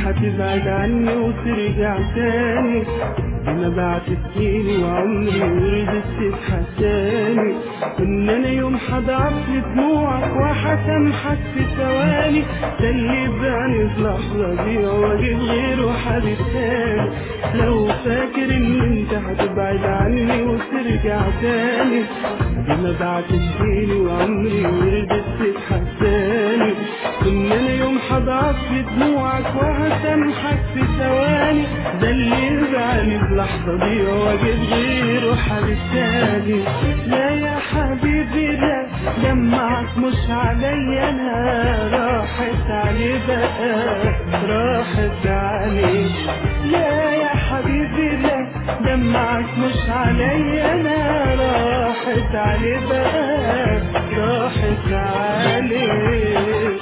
هتبعد عني وترجع تاني انا بعت سنيني وعمري ورد تتحساني ان انا يوم هضعف لدموعك وهسامحك في ثواني ده اللي بعني في لحظة دي واجيب غيره حبيب تاني لو فاكر ان انت هتبعد عني وترجع تاني انا بعت سنيني وعمري ورد تتحساني ان انا يوم هضعف لدموعك وهسامحك في ثواني ده اللي يزعلني في لحظة دي واجيب غيره حبيب تاني لا يا حبيبي لا دمعك مش عليا انا راحت عليه بقى راحت عليه لا يا حبيبي لا دمعك مش عليا انا راحت عليه بقى راحت عليه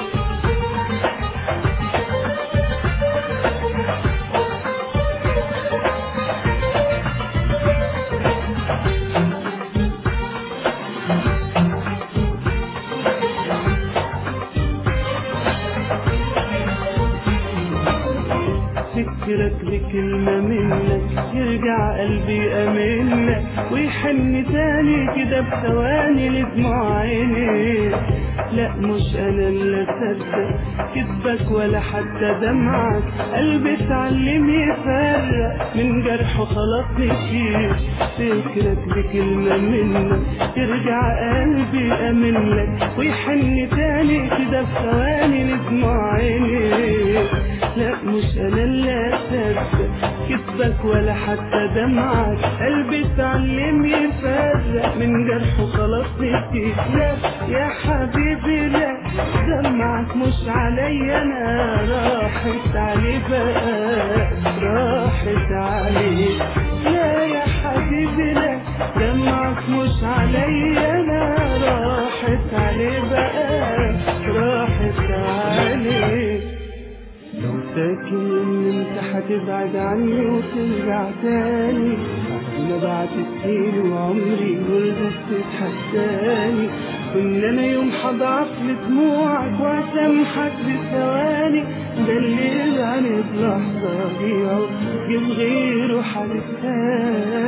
فكرك بكلمة منك يرجع قلبي أمنك ويحن تاني كده بثواني لدموع عيني لا مش أنا اللي أصدق كذبك ولا حتى دمعك قلبي اتعلم يفرق من جرحه خلاص نسيت فكرك بكلمة منك يرجع قلبي أمنك ويحن تاني كده بثواني لدموع عيني لا مش انا اللي اصدق كذبك ولا حتى دمعك قلبي اتعلم يفرق من جرحه خلاص نسيت لا يا حبيبي لا دمعك مش عليا انا راحت عليه بقى راحت عليه لا يا حبيبي لا دمعك مش عليا انا راحت عليه بقى راحت عليه لو فاكر ان انت هتبعد عني وترجع تاني انا بعد كتير وعمري ولدت تتحساني ان انا يوم هضعف لدموعك واسامحك بثواني ده اللي يزعل في لحظة دي جيب غيره حبيب تاني